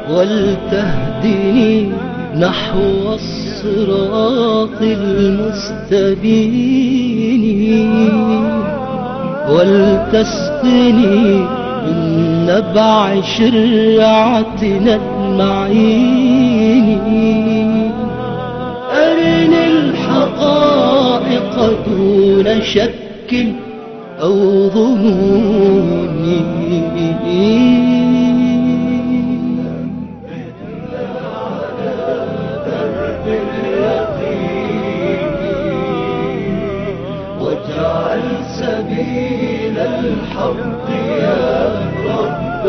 ولتهدني نحو الصراط المستبين ولتسقني من نبع شرعتنا المعين أرني الحقائق دون شك أو ظنون واجعل سبيل الحق يا رب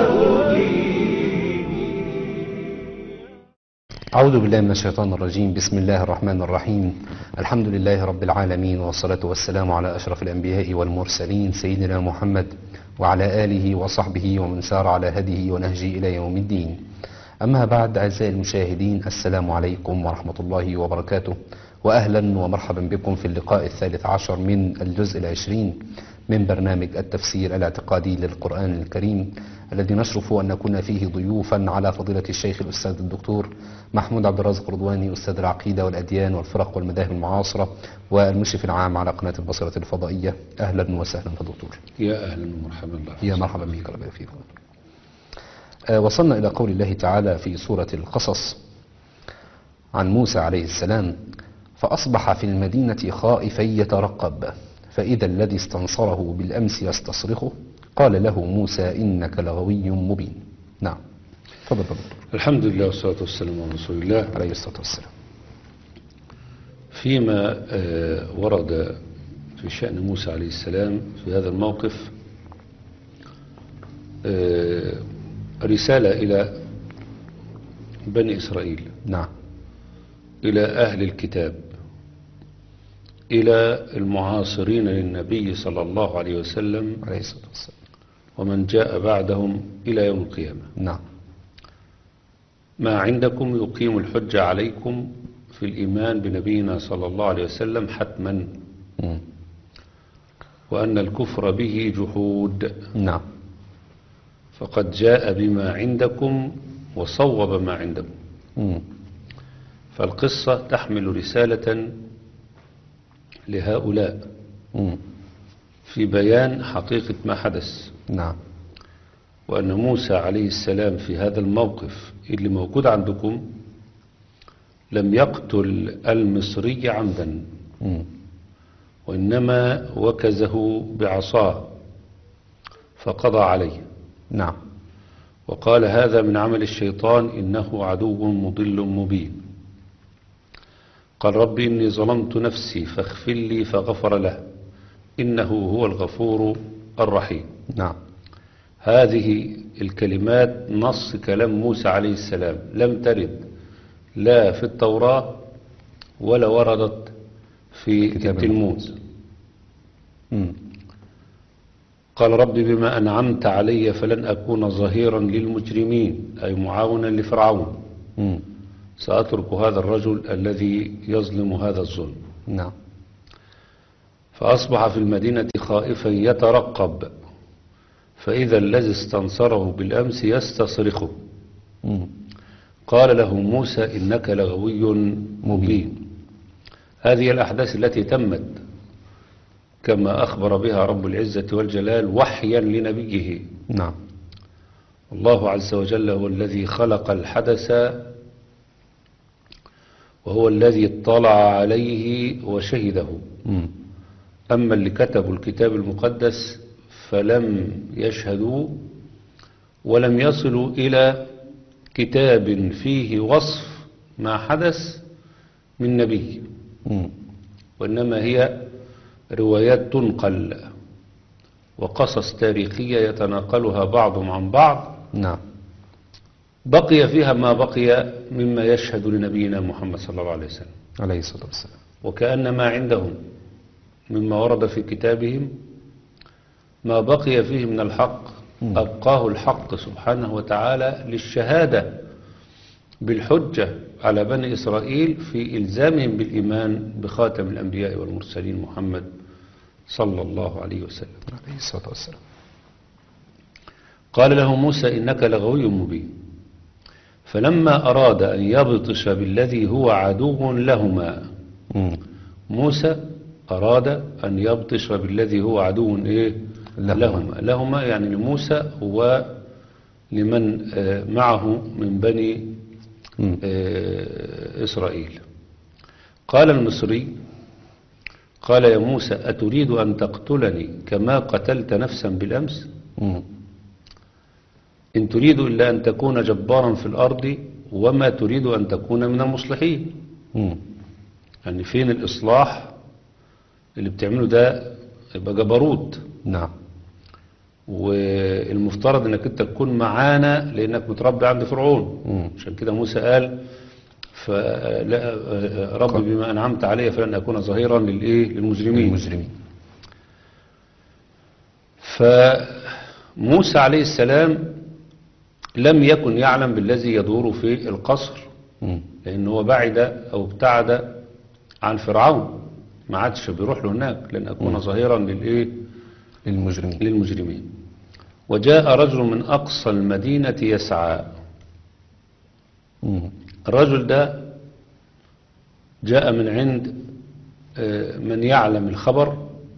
أعوذ بالله من الشيطان الرجيم بسم الله الرحمن الرحيم الحمد لله رب العالمين والصلاة والسلام على أشرف الأنبياء والمرسلين سيدنا محمد وعلى آله وصحبه ومن سار على هديه ونهجه إلى يوم الدين أما بعد أعزائي المشاهدين السلام عليكم ورحمة الله وبركاته وأهلا ومرحبا بكم في اللقاء الثالث عشر من الجزء العشرين من برنامج التفسير الاعتقادي للقرآن الكريم الذي نشرف أن نكون فيه ضيوفا على فضيلة الشيخ الأستاذ الدكتور محمود عبد الرازق رضواني أستاذ العقيدة والأديان والفرق والمذاهب المعاصرة والمشرف العام على قناة البصرة الفضائية أهلا وسهلا فدكتور يا أهلا ومرحبا الله يا مرحبا بك ربنا فيكم آه، وصلنا إلى قول الله تعالى في سورة القصص عن موسى عليه السلام فأصبح في المدينة خائفا يترقب فإذا الذي استنصره بالأمس يستصرخه قال له موسى إنك لغوي مبين نعم تفضل تفضل الحمد لله والصلاة والسلام على رسول الله عليه الصلاة والسلام فيما آه، ورد في شأن موسى عليه السلام في هذا الموقف آه، رسالة إلى بني إسرائيل نعم إلى أهل الكتاب إلى المعاصرين للنبي صلى الله عليه وسلم عليه الصلاة والسلام ومن جاء بعدهم إلى يوم القيامة نعم ما عندكم يقيم الحجة عليكم في الإيمان بنبينا صلى الله عليه وسلم حتما مم. وأن الكفر به جحود نعم فقد جاء بما عندكم وصوب ما عندكم مم. فالقصة تحمل رسالة لهؤلاء مم. في بيان حقيقة ما حدث نعم وأن موسى عليه السلام في هذا الموقف اللي موجود عندكم لم يقتل المصري عمدا مم. وإنما وكزه بعصاه فقضى عليه نعم وقال هذا من عمل الشيطان إنه عدو مضل مبين قال رب إني ظلمت نفسي فاغفر لي فغفر له إنه هو الغفور الرحيم نعم هذه الكلمات نص كلام موسى عليه السلام لم ترد لا في التوراة ولا وردت في كتاب التلمود مم. قال رب بما أنعمت علي فلن أكون ظهيرا للمجرمين أي معاونا لفرعون مم. سأترك هذا الرجل الذي يظلم هذا الظلم نعم فأصبح في المدينة خائفا يترقب فإذا الذي استنصره بالأمس يستصرخه مم. قال له موسى إنك لغوي مبين هذه الأحداث التي تمت كما أخبر بها رب العزة والجلال وحيا لنبيه نعم الله عز وجل هو الذي خلق الحدث وهو الذي اطلع عليه وشهده مم. أما اللي كتبوا الكتاب المقدس فلم يشهدوا ولم يصلوا إلى كتاب فيه وصف ما حدث من نبي مم. وإنما هي روايات تنقل وقصص تاريخية يتناقلها بعضهم عن بعض نعم بقي فيها ما بقي مما يشهد لنبينا محمد صلى الله عليه وسلم عليه الصلاة والسلام وكأن ما عندهم مما ورد في كتابهم ما بقي فيه من الحق أبقاه الحق سبحانه وتعالى للشهادة بالحجة على بني إسرائيل في إلزامهم بالإيمان بخاتم الأنبياء والمرسلين محمد صلى الله عليه وسلم عليه الصلاة والسلام قال له موسى إنك لغوي مبين فلما أراد أن يبطش بالذي هو عدو لهما مم. موسى أراد أن يبطش بالذي هو عدو إيه؟ لهما. لهما لهما يعني لموسى ولمن آه، معه من بني مم. آه، إسرائيل قال المصري قال يا موسى أتريد أن تقتلني كما قتلت نفسا بالأمس مم. إن تريد إلا أن تكون جبارا في الأرض وما تريد أن تكون من المصلحين مم. يعني فين الإصلاح اللي بتعمله ده يبقى جبروت نعم والمفترض انك انت تكون معانا لانك متربي عند فرعون مم. عشان كده موسى قال فلا رب بما انعمت علي فلن اكون ظهيرا للايه للمجرمين المجرمين فموسى عليه السلام لم يكن يعلم بالذي يدور في القصر مم. لأنه هو بعد أو ابتعد عن فرعون ما عادش بيروح له هناك لأن أكون ظهيرا للإيه المجرمين للمجرمين وجاء رجل من أقصى المدينة يسعى مم. الرجل ده جاء من عند آه، من يعلم الخبر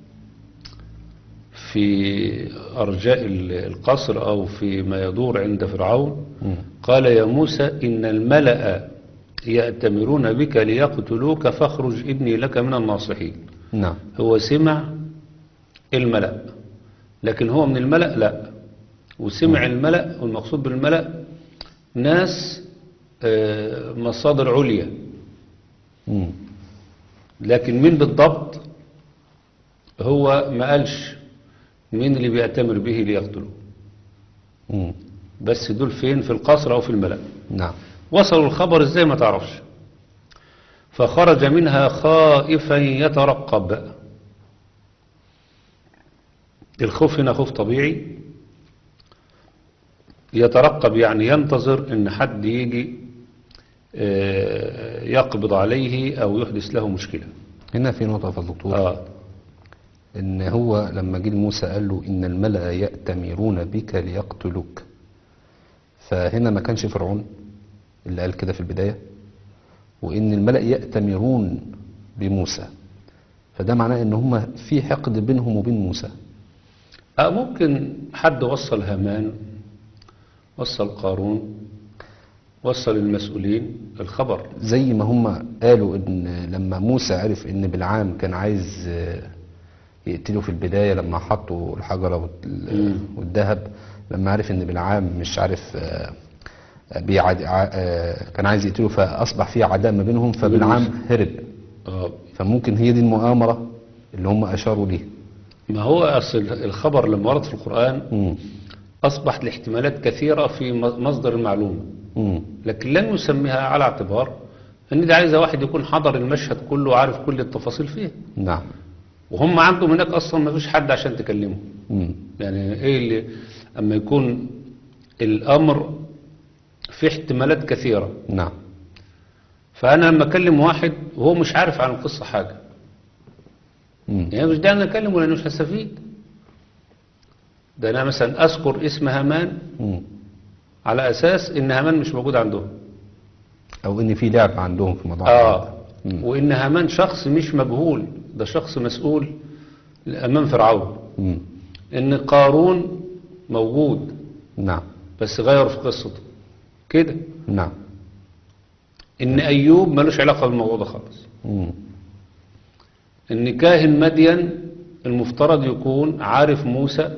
في أرجاء ال- القصر أو في ما يدور عند فرعون مم. قال يا موسى إن الملأ يأتمرون بك ليقتلوك فاخرج إني لك من الناصحين نعم هو سمع الملأ لكن هو من الملأ لا وسمع الملأ والمقصود بالملأ ناس آه، مصادر عليا مم. لكن مين بالضبط هو ما قالش مين اللي بيأتمر به ليقتلوه مم. بس دول فين في القصر أو في الملأ نعم وصلوا الخبر ازاي ما تعرفش فخرج منها خائفا يترقب الخوف هنا خوف طبيعي يترقب يعني ينتظر ان حد يجي آه، يقبض عليه او يحدث له مشكلة هنا في نقطة في الدكتور آه. ان هو لما جه موسى قال له ان الملأ يأتمرون بك ليقتلوك فهنا ما كانش فرعون اللي قال كده في البداية وان الملأ يأتمرون بموسى فده معناه ان هم في حقد بينهم وبين موسى آه ممكن حد وصل هامان وصل قارون وصل المسؤولين الخبر زي ما هم قالوا ان لما موسى عرف ان بالعام كان عايز آه، يقتله في البداية لما حطوا الحجرة وال- والذهب لما عرف ان بالعام مش عارف آه، آه، بيعد ع- آه، كان عايز يقتله فاصبح في عداء ما بينهم فبالعام هرب آه فممكن هي دي المؤامرة اللي هم اشاروا ليها ما هو أصل الخبر لما ورد في القرآن مم. أصبحت الاحتمالات كثيرة في م- مصدر المعلومة مم. لكن لن يسميها على اعتبار أن دي عايزة واحد يكون حضر المشهد كله وعارف كل التفاصيل فيه نعم وهم عندهم هناك أصلا ما فيش حد عشان تكلمه مم. يعني إيه اللي أما يكون الأمر في احتمالات كثيرة نعم فأنا لما أكلم واحد وهو مش عارف عن القصة حاجة مم. يعني مش داعي أكلمه لأنه مش هستفيد ده أنا مثلا أذكر اسم هامان مم. على أساس إن هامان مش موجود عندهم او ان في لعب عندهم في موضوع آه مم. وإن هامان شخص مش مجهول ده شخص مسؤول أمام فرعون مم. إن قارون موجود نعم بس غير في قصته كده نعم إن أيوب ملوش علاقة بالموضوع ده خالص مم. إن كاهن مدين المفترض يكون عارف موسى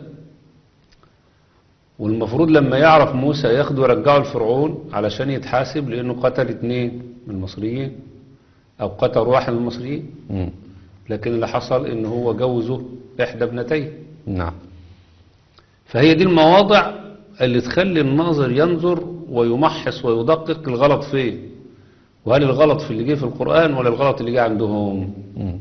والمفروض لما يعرف موسى ياخده ويرجعه لفرعون علشان يتحاسب لأنه قتل اتنين من المصريين أو قتل واحد من المصريين مم. لكن اللي حصل إن هو جوزه إحدى ابنتيه نعم فهي دي المواضع اللي تخلي الناظر ينظر ويمحص ويدقق الغلط فين وهل الغلط في اللي جه في القرآن ولا الغلط اللي جه عندهم مم.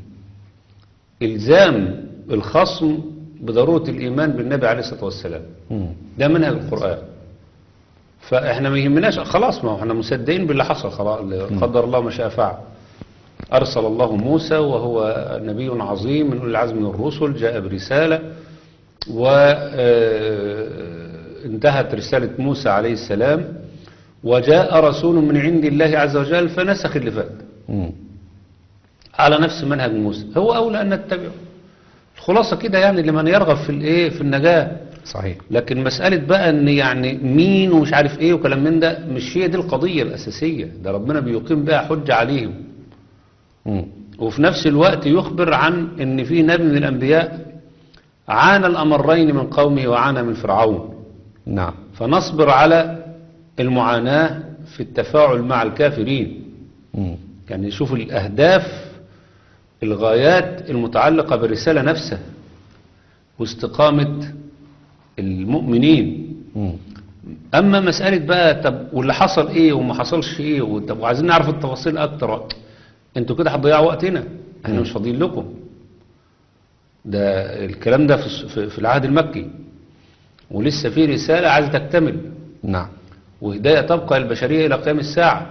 إلزام الخصم بضرورة الإيمان بالنبي عليه الصلاة والسلام مم. ده منهج القرآن فإحنا ما يهمناش خلاص ما هو احنا مصدقين باللي حصل خلاص اللي قدر الله ما شاء فعل أرسل الله موسى وهو نبي عظيم من أولي العزم من الرسل جاء برسالة وانتهت رسالة موسى عليه السلام وجاء رسول من عند الله عز وجل فنسخ اللي فات مم. على نفس منهج موسى هو أولى أن نتبعه الخلاصة كده يعني لمن يرغب في الايه في النجاة صحيح لكن مسألة بقى ان يعني مين ومش عارف ايه وكلام من ده مش هي دي القضية الأساسية ده ربنا بيقيم بها حجة عليهم مم. وفي نفس الوقت يخبر عن ان في نبي من الأنبياء عانى الأمرين من قومه وعانى من فرعون نعم فنصبر على المعاناة في التفاعل مع الكافرين مم. يعني نشوف الأهداف الغايات المتعلقة بالرسالة نفسها واستقامة المؤمنين مم. أما مسألة بقى طب واللي حصل إيه وما حصلش إيه وطب وعايزين نعرف التفاصيل أكتر أنتوا كده هتضيعوا وقتنا إحنا مش فاضيين لكم ده الكلام ده في الس- في- في العهد المكي ولسه في رسالة عايزة تكتمل نعم وهداية تبقى للبشرية إلى قيام الساعة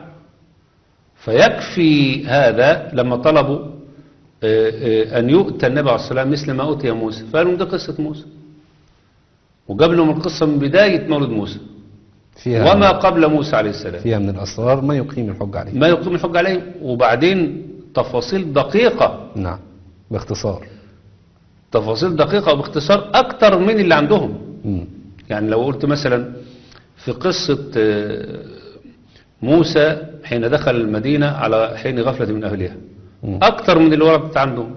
فيكفي هذا لما طلبوا آه، آه، أن يؤتى النبي عليه الصلاة والسلام مثل ما أوتي موسى فقالوا دي قصة موسى وجاب لهم القصة من بداية مولد موسى فيها وما قبل موسى عليه السلام فيها من الأسرار ما يقيم الحج عليه ما يقيم الحج عليهم وبعدين تفاصيل دقيقة نعم باختصار تفاصيل دقيقة وباختصار أكتر من اللي عندهم مم. يعني لو قلت مثلا في قصة آه، موسى حين دخل المدينة على حين غفلة من أهلها مم. أكتر من اللي وردت عندهم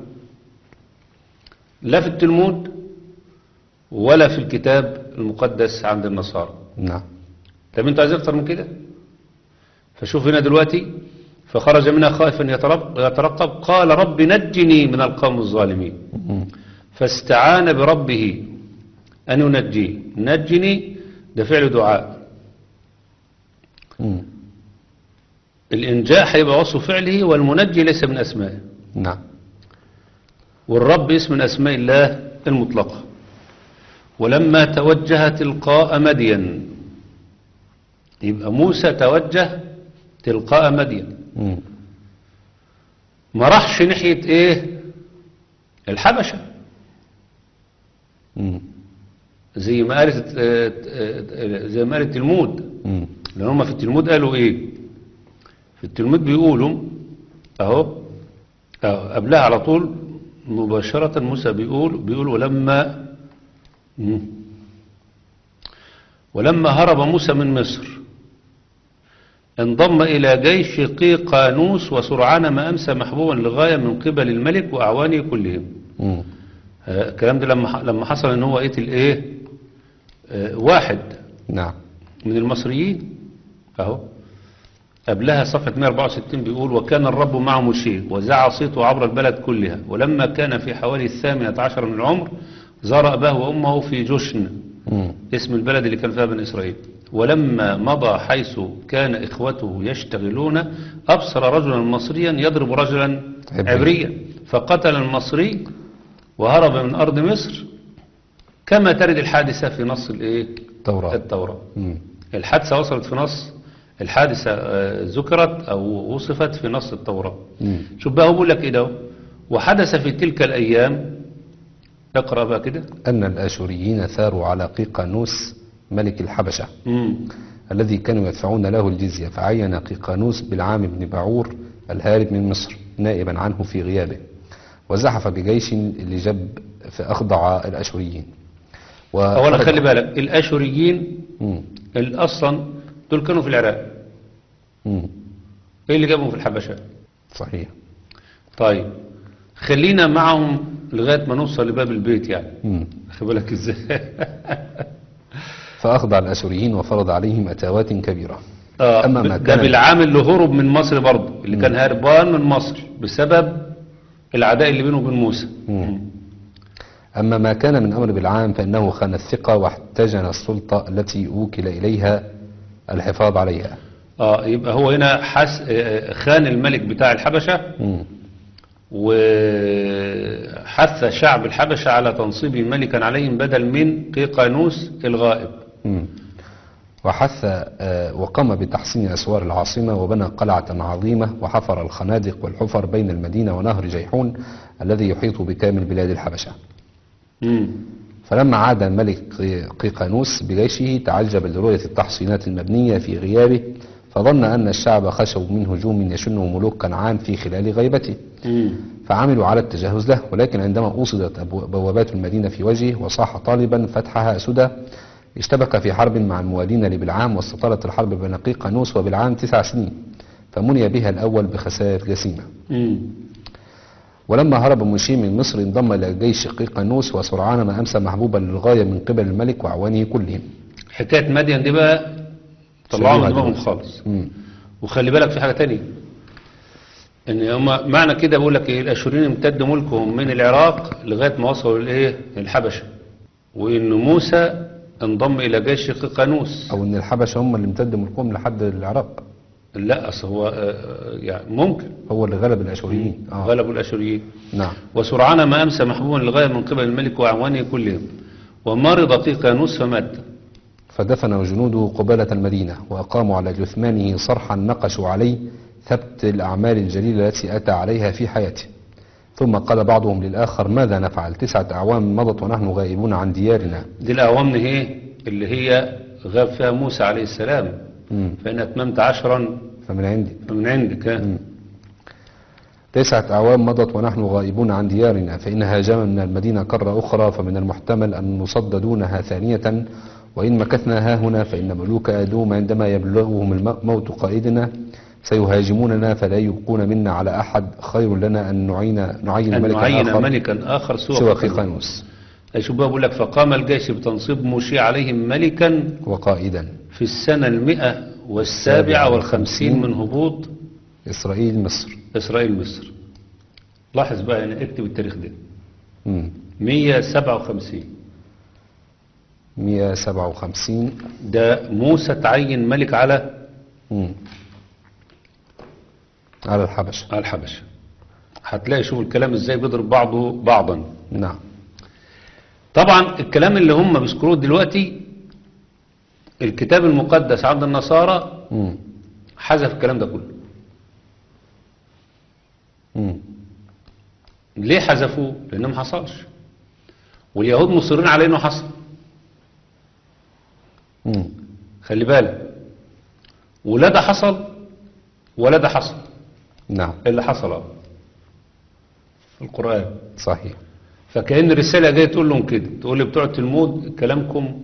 لا في التلمود ولا في الكتاب المقدس عند النصارى نعم طب انتوا عايزين اكتر من كده فشوف هنا دلوقتي فخرج منها خائفا يترق- يترقب قال رب نجني من القوم الظالمين مم. فاستعان بربه أن ينجيه نجني ده فعل دعاء مم. الإنجاء هيبقى وصف فعله والمنجي ليس من أسمائه نعم والرب اسم من أسماء الله المطلقة ولما توجه تلقاء مدين يبقى موسى توجه تلقاء مدين مم. ما راحش ناحية ايه الحبشة مم. زي ما قالت آه، آه، زي ما قالت التلمود مم. لأن هم في التلمود قالوا ايه في التلمود بيقولوا اهو أهو قبلها على طول مباشرة موسى بيقول بيقول ولما مم. ولما هرب موسى من مصر انضم إلى جيش قيقانوس وسرعان ما أمسى محبوبا للغاية من قبل الملك وأعوانه كلهم مم. آه، الكلام ده لما ح- لما حصل ان هو قتل ايه آه، واحد نعم من المصريين اهو قبلها صفحة 164 بيقول وكان الرب معه مشير وزع صيته عبر البلد كلها ولما كان في حوالي الثامنة عشر من العمر زار أباه وأمه في جشن مم. اسم البلد اللي كان فيها بني إسرائيل ولما مضى حيث كان إخوته يشتغلون أبصر رجلا مصريا يضرب رجلا عبري. عبريا فقتل المصري وهرب من أرض مصر كما ترد الحادثة في نص الإيه؟ توراة التوراة مم. الحادثة وصلت في نص الحادثة آه، ذكرت أو وصفت في نص التوراة مم. شوف بقى هو بيقول لك إيه ده وحدث في تلك الأيام اقرأ بقى كده أن الآشوريين ثاروا على قيقانوس ملك الحبشة مم. الذي كانوا يدفعون له الجزية فعين قيقانوس بالعام بن باعور الهارب من مصر نائبا عنه في غيابه وزحف بجيش لجب فأخضع الأشوريين أولا وخرج- خلي بالك الأشوريين مم. اللي أصلا دول كانوا في العراق مم. إيه اللي جابهم في الحبشة صحيح طيب خلينا معهم لغاية ما نوصل لباب البيت يعني مم. خلي بالك إزاي فأخضع الأشوريين وفرض عليهم أتاوات كبيرة آه أما ما ده كان بالعام اللي هرب من مصر برضه اللي كان هربان من مصر بسبب العداء اللي بينه وبين موسى مم. أما ما كان من أمر بالعام فإنه خان الثقة واحتجن السلطة التي وكل إليها الحفاظ عليها اه يبقى هو هنا حس آه، خان الملك بتاع الحبشة مم. وحث شعب الحبشة على تنصيبه ملكا عليهم بدل من قيقانوس الغائب مم. وحث آه، وقام بتحسين أسوار العاصمة وبنى قلعة عظيمة وحفر الخنادق والحفر بين المدينة ونهر جيحون الذي يحيط بكامل بلاد الحبشة مم. فلما عاد الملك قي- قيقانوس بجيشه تعجب لرؤية التحصينات المبنية في غيابه فظن أن الشعب خشوا من هجوم يشنه ملوك كنعان في خلال غيبته مم. فعملوا على التجهز له ولكن عندما أوصدت أبو- بوابات المدينة في وجهه وصاح طالبا فتحها سدى اشتبك في حرب مع الموالين لبلعام واستطالت الحرب بين قيقانوس وبلعام تسع سنين فمني بها الأول بخسائر جسيمة مم. ولما هرب موشي من مصر انضم إلى جيش قيقانوس وسرعان ما أمسى محبوبا للغاية من قبل الملك وأعوانه كلهم حكاية مدين دي بقى طلعوها من شبيهة دماغهم دي. خالص مم. وخلي بالك في حاجة تانية ان هما معنى كده بقول لك ايه الاشوريين امتد ملكهم من العراق لغاية ما وصلوا لايه الحبشة وان موسى انضم الى جيش قيقانوس أو إن الحبشة هم اللي امتد ملكهم لحد العراق لا اصل هو آه، يعني ممكن هو اللي غلب الأشوريين آه. غلبوا الاشوريين نعم وسرعان ما امسى محبوبا للغاية من قبل الملك واعوانه كلهم ومرض قيقانوس فمات فدفن جنوده قبالة المدينة وأقاموا على جثمانه صرحا نقشوا عليه ثبت الأعمال الجليلة التي أتى عليها في حياته ثم قال بعضهم للآخر ماذا نفعل تسعة أعوام مضت ونحن غائبون عن ديارنا دي الأعوام ايه اللي هي غاب فيها موسى عليه السلام مم. فإن أتممت عشرا فمن عندي من عندك ها؟ تسعة أعوام مضت ونحن غائبون عن ديارنا فإن هاجم من المدينة كرة أخرى فمن المحتمل أن نصد دونها ثانية وإن مكثنا ها هنا فإن ملوك أدوم عندما يبلغهم الموت قائدنا سيهاجموننا فلا يبقون منا على أحد خير لنا أن نعين نعين أن ملكا نعين آخر ملكا آخر سوى, سوى قيقانوس. قيقانوس شوف بقى بقول لك فقام الجيش بتنصيب موشي عليهم ملكا وقائدا في السنة المئة والسابعة والخمسين من هبوط إسرائيل مصر إسرائيل مصر لاحظ بقى هنا اكتب التاريخ ده مم. 157 157 ده موسى تعين ملك على مم. على الحبشة على الحبشة هتلاقي شوف الكلام ازاي بيضرب بعضه بعضا نعم طبعا الكلام اللي هم بيذكروه دلوقتي الكتاب المقدس عند النصارى مم. حذف الكلام ده كله مم. ليه حذفوه لانه ما حصلش واليهود مصرين على انه حصل مم. خلي بالك ولا ده حصل ولا ده حصل نعم اللي حصل اهو في القرآن صحيح فكأن الرسالة جاية تقول لهم كده تقول لي بتوع التلمود كلامكم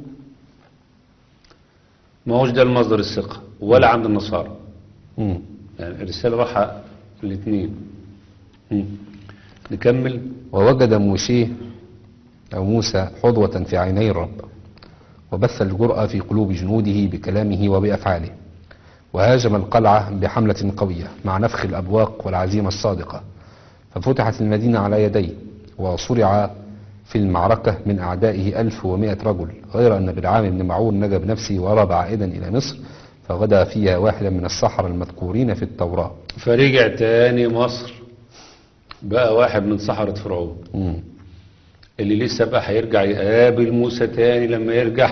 ما هوش ده المصدر الثقة ولا عند النصارى مم. يعني الرسالة راح الاثنين مم. نكمل ووجد موشيه أو موسى حظوة في عيني الرب وبث الجرأة في قلوب جنوده بكلامه وبأفعاله وهاجم القلعة بحملة قوية مع نفخ الأبواق والعزيمة الصادقة ففتحت المدينة على يديه وصرع في المعركة من أعدائه ألف ومائة رجل غير أن بالعام بن معون نجا بنفسه وهرب عائدا إلى مصر فغدا فيها واحدا من السحرة المذكورين في التوراة فرجع تاني مصر بقى واحد من سحرة فرعون مم. اللي لسه بقى هيرجع يقابل موسى تاني لما يرجع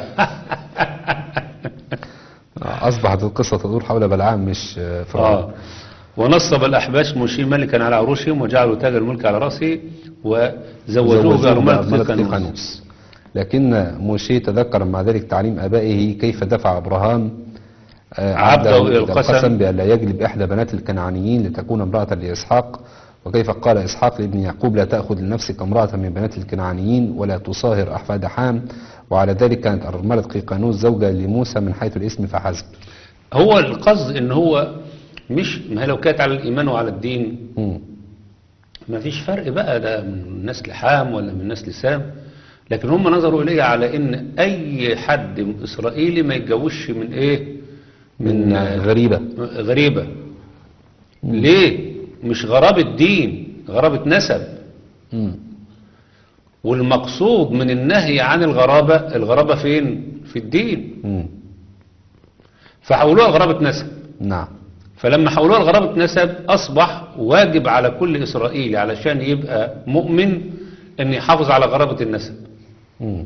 أصبحت القصة تدور حول بلعام مش آه، فرعون آه. ونصب الأحباش موشي ملكا على عروشهم وجعلوا تاج الملك على رأسه وزوجوه زوجوه بأرملة بأرملة قيقانوس قيقانوس لكن موشي تذكر مع ذلك تعليم آبائه كيف دفع أبراهام آه، عبده عبده إلى إلى القسم. القسم بأن لا يجلب إحدى بنات الكنعانيين لتكون امرأة لإسحاق وكيف قال إسحاق لابن يعقوب لا تأخذ لنفسك امرأة من بنات الكنعانيين ولا تصاهر أحفاد حام وعلى ذلك كانت أرملة قيقانوس زوجة لموسى من حيث الاسم فحسب هو القصد ان هو مش ما هي لو كانت على الإيمان وعلى الدين مم. ما فيش فرق بقى ده من نسل حام ولا من نسل سام لكن هم نظروا إليه على ان اي حد من اسرائيلي ما يتجوزش من ايه من آه، غريبة غريبة ليه مش غرابة دين غرابة نسب مم. والمقصود من النهي عن الغرابة الغرابة فين في الدين مم. فحولوها غرابة نسب نعم فلما حولوها لغرابة نسب أصبح واجب على كل إسرائيلي علشان يبقى مؤمن أن يحافظ على غرابة النسب مم.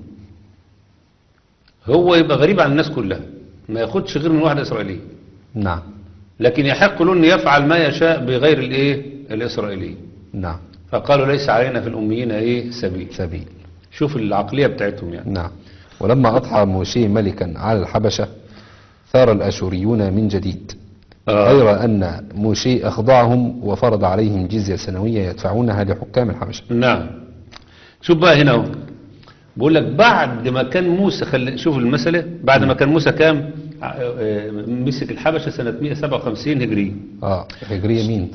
هو يبقى غريب عن الناس كلها ما ياخدش غير من واحد إسرائيلي نعم لكن يحق له أن يفعل ما يشاء بغير الإيه الإسرائيلي نعم فقالوا ليس علينا في الأميين إيه سبيل سبيل شوف العقلية بتاعتهم يعني نعم ولما أضحى موشي ملكا على الحبشة ثار الأشوريون من جديد آه. غير أن موشي أخضعهم وفرض عليهم جزية سنوية يدفعونها لحكام الحبشة نعم شوف بقى هنا اهو بقول لك بعد ما كان موسى خل... شوف المسألة بعد ما كان موسى كام ع- آه، مسك الحبشة سنة 157 هجرية آه هجرية مين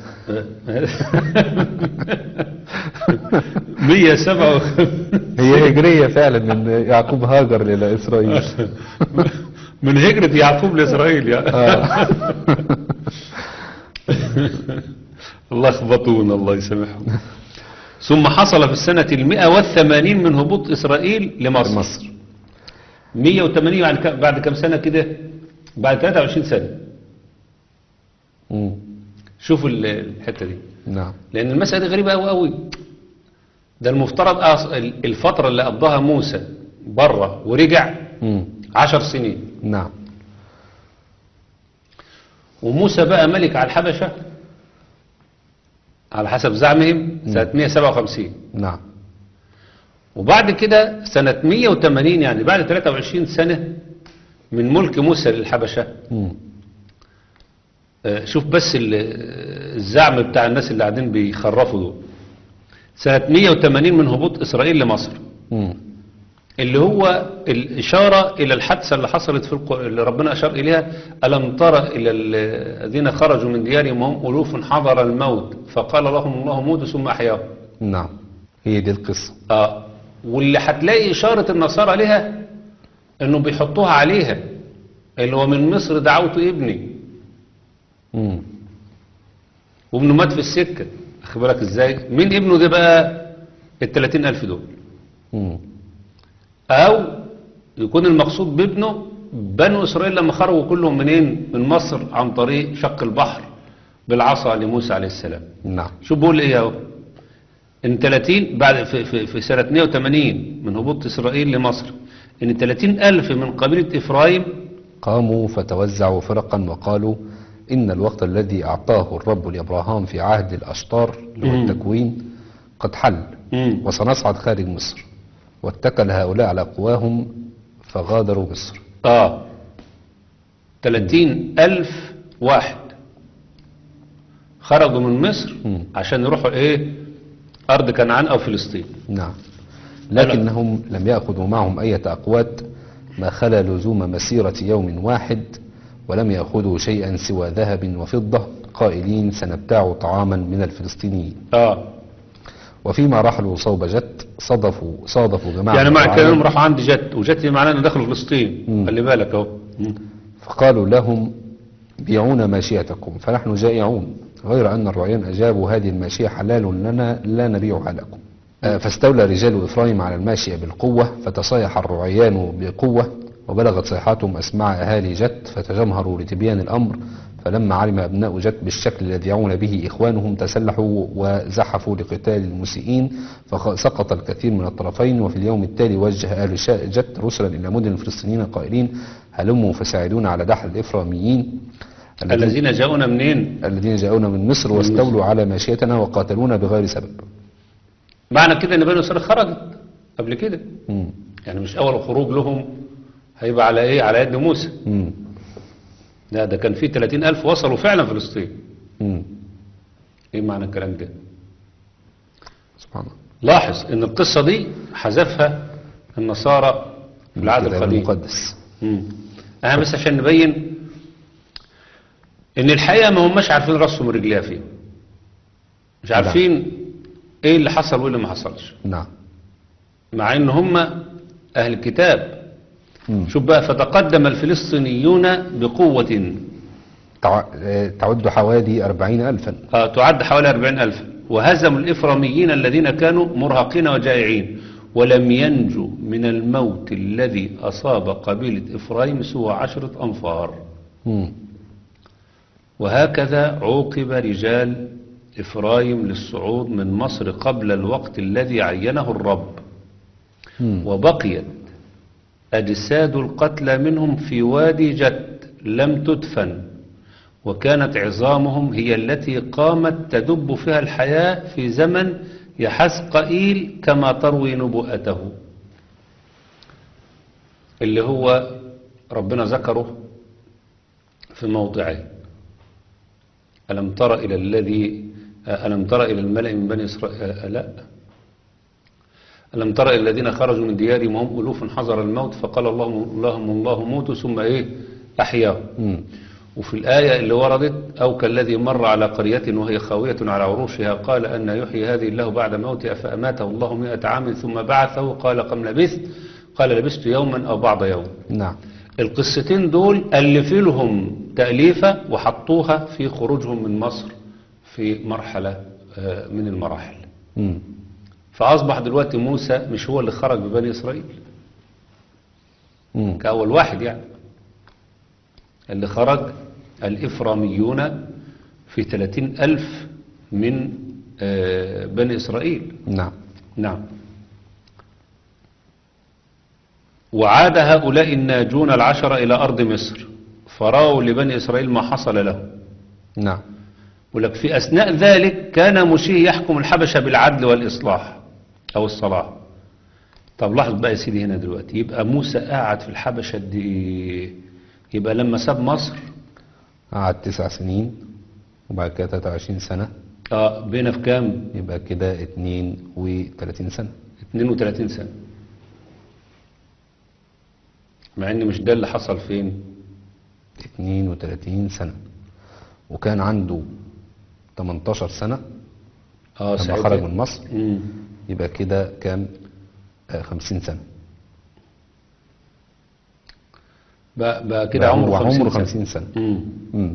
157 هي هجرية فعلا من يعقوب هاجر إلى إسرائيل من هجرة يعقوب لإسرائيل يا آه. الله يخبطونا الله يسامحهم ثم حصل في السنة المئة والثمانين من هبوط إسرائيل لمصر مصر 180 بعد كم- بعد كم سنة كده بعد 23 سنة مم. شوفوا ال- الحتة دي نعم لأن المسألة دي غريبة أوي أوي ده المفترض أص- ال- الفترة اللي قضاها موسى بره ورجع مم. عشر سنين نعم وموسى بقى ملك على الحبشة على حسب زعمهم سنة 157 نعم وبعد كده سنة 180 يعني بعد 23 سنة من ملك موسى للحبشة مم. آه، شوف بس ال- الزعم بتاع الناس اللي قاعدين بيخرفوا دول سنة 180 من هبوط إسرائيل لمصر مم. اللي هو الإشارة إلى الحادثة اللي حصلت في القرآن اللي ربنا أشار إليها ألم تر إلى الذين خرجوا من ديارهم وهم ألوف حضر الموت فقال لهم الله موتوا ثم أحياهم نعم هي دي القصة آه واللي هتلاقي إشارة النصارى لها إنه بيحطوها عليها اللي هو من مصر دعوت ابني مم. وابنه مات في السكة أخد بالك إزاي مين ابنه ده بقى التلاتين ألف دول مم. أو يكون المقصود بابنه بنو إسرائيل لما خرجوا كلهم منين من مصر عن طريق شق البحر بالعصا لموسى عليه السلام نعم شو بقول ايه اهو ان 30 بعد في, في, في سنة 180 من هبوط إسرائيل لمصر ان 30 ألف من قبيلة إفرايم قاموا فتوزعوا فرقا وقالوا إن الوقت الذي أعطاه الرب لأبراهام في عهد الأشطار اللي هو مم. التكوين قد حل مم. وسنصعد خارج مصر واتكل هؤلاء على قواهم فغادروا مصر اه 30 ألف واحد خرجوا من مصر مم. عشان يروحوا ايه أرض كنعان أو فلسطين نعم لكنهم لم يأخذوا معهم أي أقوات ما خلا لزوم مسيرة يوم واحد ولم يأخذوا شيئا سوى ذهب وفضة قائلين سنبتاع طعاما من الفلسطينيين اه وفيما رحلوا صوب جت صادفوا صادفوا جماعة يعني من مع الرعايا كلامهم راحوا عند جت وجت دي معناه انه دخلوا فلسطين مم. خلي بالك اهو مم. فقالوا لهم بيعونا ماشيتكم فنحن جائعون غير أن الرعيان أجابوا هذه الماشية حلال لنا لا نبيعها لكم آه، فاستولى رجال إفرايم على الماشية بالقوة فتصايح الرعيان بقوة وبلغت صيحاتهم أسماع أهالي جت فتجمهروا لتبيان الأمر فلما علم أبناء جت بالشكل الذي يعون به إخوانهم تسلحوا وزحفوا لقتال المسيئين فسقط الكثير من الطرفين وفي اليوم التالي وجه أهل شا- جت رسلا إلى مدن الفلسطينيين قائلين هلموا فساعدونا على دحر الإفراميين الذين, الذين جاءونا منين الذين جاءونا من مصر واستولوا على ماشيتنا وقاتلونا بغير سبب معنى كده ان بنو اسرائيل خرجت قبل كده مم. يعني مش اول خروج لهم هيبقى على ايه على يد موسى مم. لا ده كان في 30 ألف وصلوا فعلا فلسطين مم. ايه معنى الكلام ده سبحان الله لاحظ ان القصة دي حذفها النصارى في العهد الكتاب القديم المقدس مم. انا بس عشان نبين ان الحقيقة ما هماش عارفين راسهم ورجليها فين مش عارفين ايه اللي حصل وايه اللي ما حصلش نعم مع ان هم اهل الكتاب مم. شوف بقى فتقدم الفلسطينيون بقوة تع... آه، تعد حوالي أربعين ألفا آه، تعد حوالي أربعين ألف وهزموا الإفراميين الذين كانوا مرهقين وجائعين ولم ينجوا من الموت الذي أصاب قبيلة إفرايم سوى عشرة أنفار مم. وهكذا عوقب رجال إفرايم للصعود من مصر قبل الوقت الذي عينه الرب مم. وبقيت أجساد القتلى منهم في وادي جد لم تدفن وكانت عظامهم هي التي قامت تدب فيها الحياة في زمن يحسقئيل كما تروي نبوءته اللي هو ربنا ذكره في موضعين ألم تر إلى الذي ألم تر إلى الملأ من بني إسرائيل لا ألم تر إلى الذين خرجوا من ديارهم وهم ألوف حذر الموت فقال اللهم اللهم الله موتوا ثم إيه أحياهم مم. وفي الآية اللي وردت أو كالذي مر على قرية وهي خاوية على عروشها قال أن يحيي هذه الله بعد موتها فأماته الله مئة عام ثم بعثه قال كم لبثت قال لبثت يوما أو بعض يوم نعم القصتين دول ألف لهم تأليفة وحطوها في خروجهم من مصر في مرحلة آه، من المراحل مم. فأصبح دلوقتي موسى مش هو اللي خرج ببني إسرائيل مم. كأول واحد يعني اللي خرج الإفراميون في ثلاثين ألف من آه، بني إسرائيل نعم نعم وعاد هؤلاء الناجون العشرة إلى أرض مصر فرأوا لبني إسرائيل ما حصل لهم نعم ولك في أثناء ذلك كان مشيه يحكم الحبشة بالعدل والإصلاح أو الصلاح طب لاحظ بقى يا سيدي هنا دلوقتي يبقى موسى قاعد في الحبشة دي يبقى لما ساب مصر قعد تسع سنين وبعد كده 23 سنة آه بينا في كام يبقى كده 32 سنة 32 سنة مع ان مش ده اللي حصل فين 32 سنة وكان عنده 18 سنة اه لما ساعتها. خرج من مصر مم. يبقى كده كام آه، 50 سنة بقى, بقى كده بقى عمره هو 50 عمره سنة. 50 سنة مم. مم.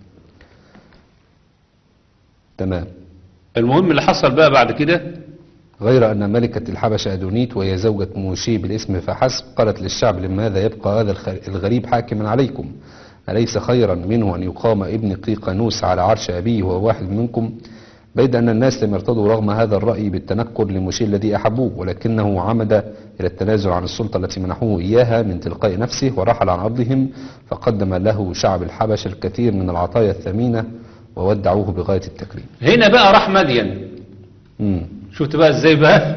تمام المهم اللي حصل بقى بعد كده غير أن ملكة الحبشة أدونيت وهي زوجة موشي بالاسم فحسب قالت للشعب لماذا يبقى هذا الخ- الغريب حاكما عليكم أليس خيرا منه أن يقام ابن قيقانوس على عرش أبيه وهو واحد منكم بيد أن الناس لم يرتضوا رغم هذا الرأي بالتنكر لموشي الذي أحبوه ولكنه عمد إلى التنازل عن السلطة التي منحوه إياها من تلقاء نفسه ورحل عن أرضهم فقدم له شعب الحبشة الكثير من العطايا الثمينة وودعوه بغاية التكريم هنا بقى راح مدين مم. شفت بقى ازاي بقى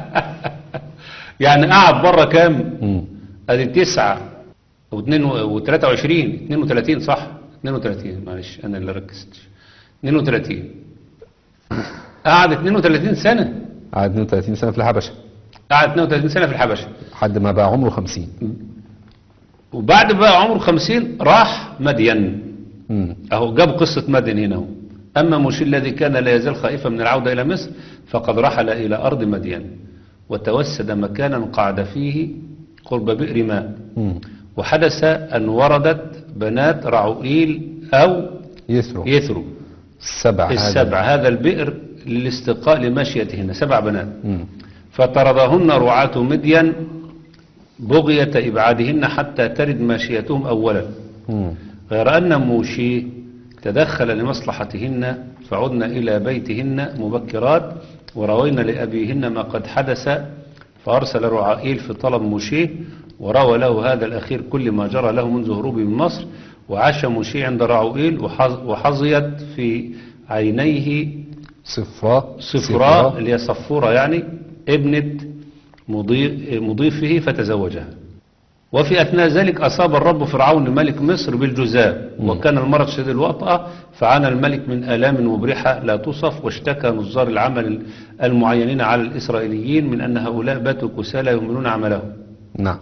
يعني قعد بره كام مم. ادي تسعة واثنين وثلاثة وعشرين اثنين وثلاثين صح اثنين وثلاثين معلش انا اللي ركزتش اثنين وثلاثين قعد اثنين وثلاثين سنة قعد 32 سنة في الحبشة قعد 32 سنة في الحبشة لحد ما بقى عمره 50 وبعد بقى عمره 50 راح مدين مم. اهو جاب قصة مدين هنا اهو. اما موشي الذي كان لا يزال خائفا من العودة الى مصر فقد رحل الى ارض مدين وتوسد مكانا قعد فيه قرب بئر ماء مم. وحدث ان وردت بنات رعوئيل او يسرو يثرو السبع هذا. السبع هذا البئر للاستقاء لماشيتهن سبع بنات مم. فطردهن رعاة مدين بغية إبعادهن حتى ترد ماشيتهم أولا مم. غير أن موشي تدخل لمصلحتهن فعدن إلى بيتهن مبكرات وروينا لأبيهن ما قد حدث فأرسل رعائيل في طلب موشي وروى له هذا الأخير كل ما جرى له منذ هروبه من مصر وعاش موشي عند رعائيل وحظ- وحظيت في عينيه صفراء صفراء اللي هي صفورة يعني ابنة مضي- مضيفه فتزوجها وفي أثناء ذلك أصاب الرب فرعون ملك مصر بالجزاء وكان المرض شديد الوطأة فعانى الملك من آلام مبرحة لا توصف واشتكى نظار العمل المعينين على الإسرائيليين من أن هؤلاء باتوا كسالى يهملون عملهم نعم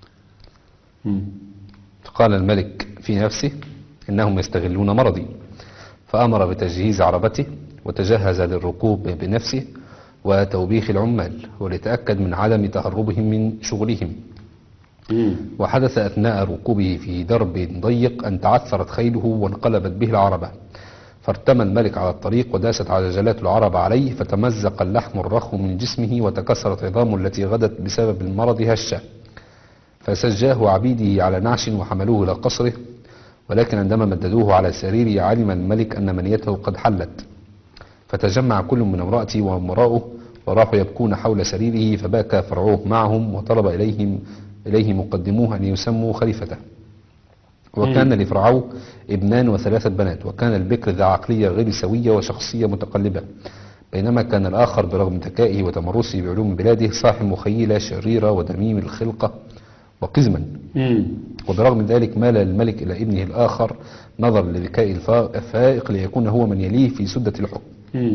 فقال الملك في نفسه إنهم يستغلون مرضي فأمر بتجهيز عربته وتجهز للركوب بنفسه وتوبيخ العمال وليتأكد من عدم تهربهم من شغلهم وحدث أثناء ركوبه في درب ضيق أن تعثرت خيله وانقلبت به العربة فارتمى الملك على الطريق وداست عجلات العربة عليه فتمزق اللحم الرخو من جسمه وتكسرت عظامه التي غدت بسبب المرض هشة فسجاه عبيده على نعش وحملوه إلى قصره ولكن عندما مددوه على سريره علم الملك أن منيته قد حلت فتجمع كل من امرأته وامرأه وراحوا يبكون حول سريره فبكى فرعوه معهم وطلب إليهم إليه مقدموه أن يسموا خليفته وكان لفرعون ابنان وثلاثة بنات وكان البكر ذا عقلية غير سوية وشخصية متقلبة بينما كان الآخر برغم ذكائه وتمرسه بعلوم بلاده صاحب مخيلة شريرة ودميم الخلقة وقزما مم. وبرغم ذلك مال الملك إلى ابنه الآخر نظرا لذكاء الفا- الفائق ليكون هو من يليه في سدة الحكم مم.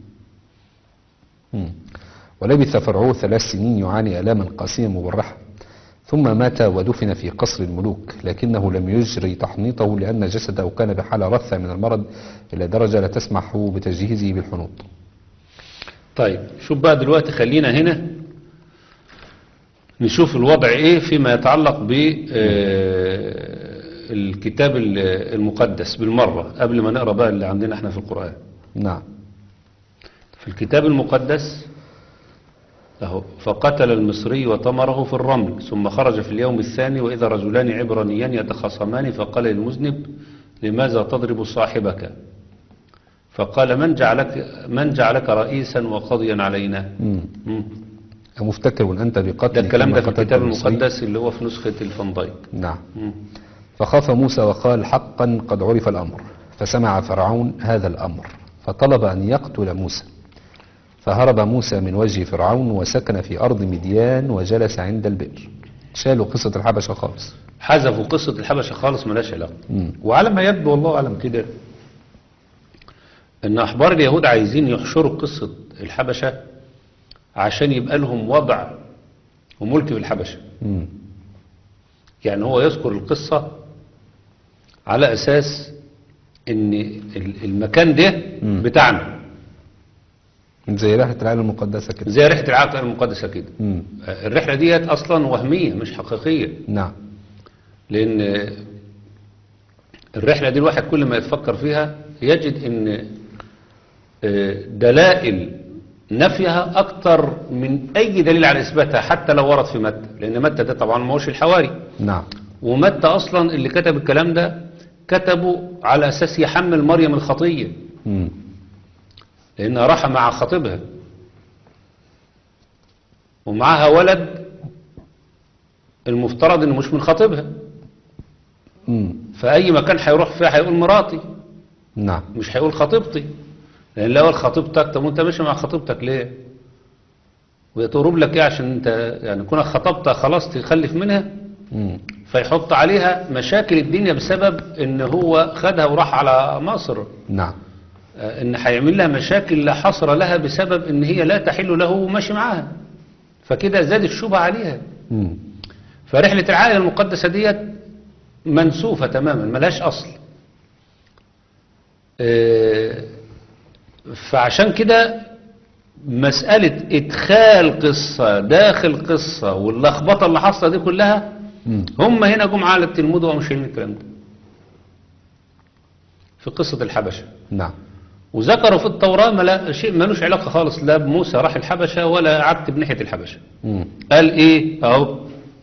مم. ولبث فرعون ثلاث سنين يعاني آلاما قاسية مبرحة ثم مات ودفن في قصر الملوك لكنه لم يجري تحنيطه لأن جسده كان بحالة رثة من المرض إلى درجة لا تسمح بتجهيزه بالحنوط طيب شوف بقى دلوقتي خلينا هنا نشوف الوضع ايه فيما يتعلق ب آه، الكتاب ال- المقدس بالمرة قبل ما نقرأ بقى اللي عندنا احنا في القرآن نعم في الكتاب المقدس أهو فقتل المصري وطمره في الرمل ثم خرج في اليوم الثاني وإذا رجلان عبرانيان يتخاصمان فقال للمذنب لماذا تضرب صاحبك فقال من جعلك, من جعلك رئيسا وقضيا علينا مم. مم. أمفتكر أنت بقتل ده الكلام كما ده في قتلت الكتاب المصري؟ المقدس اللي هو في نسخة الفندايك نعم مم. فخاف موسى وقال حقا قد عرف الأمر فسمع فرعون هذا الأمر فطلب أن يقتل موسى فهرب موسى من وجه فرعون وسكن في أرض مديان وجلس عند البئر شالوا قصة الحبشة خالص حذفوا قصة الحبشة خالص ملاش علاقة مم. وعلى ما يبدو والله أعلم كده ان احبار اليهود عايزين يحشروا قصة الحبشة عشان يبقى لهم وضع وملك في الحبشة مم. يعني هو يذكر القصة على اساس ان ال- المكان ده مم. بتاعنا زي رحلة العالم المقدسة كده زي رحلة العقل المقدسة كده مم. الرحلة ديت اصلا وهمية مش حقيقية نعم لان الرحلة دي الواحد كل ما يتفكر فيها يجد ان آه، دلائل نفيها اكتر من اي دليل على اثباتها حتى لو ورد في متى لان متى ده طبعا ما هوش الحواري نعم ومتى اصلا اللي كتب الكلام ده كتبه على اساس يحمل مريم الخطية مم. لانها راح مع خطيبها ومعها ولد المفترض انه مش من خطيبها مم. فأي مكان هيروح فيه هيقول مراتي نعم مش هيقول خطيبتي لأن لو قال خطيبتك طب وأنت ماشي مع خطيبتك ليه؟ ويتقرب لك إيه عشان أنت يعني كونك خطبتها خلاص تخلف منها مم. فيحط عليها مشاكل الدنيا بسبب إن هو خدها وراح على مصر نعم آه، إن هيعمل لها مشاكل لا حصر لها بسبب إن هي لا تحل له وماشي معاها فكده زاد الشبهة عليها مم. فرحلة العائلة المقدسة ديت منسوفة تماما ملهاش أصل آه، فعشان كده مسألة إدخال قصة داخل قصة واللخبطة اللي حاصلة دي كلها مم. هم هنا جم على التلمود وقاموا شايلين الكلام ده في قصة الحبشة نعم وذكروا في التوراة ملا شيء ملوش علاقة خالص لا بموسى راح الحبشة ولا عبد بناحية الحبشة مم. قال ايه اهو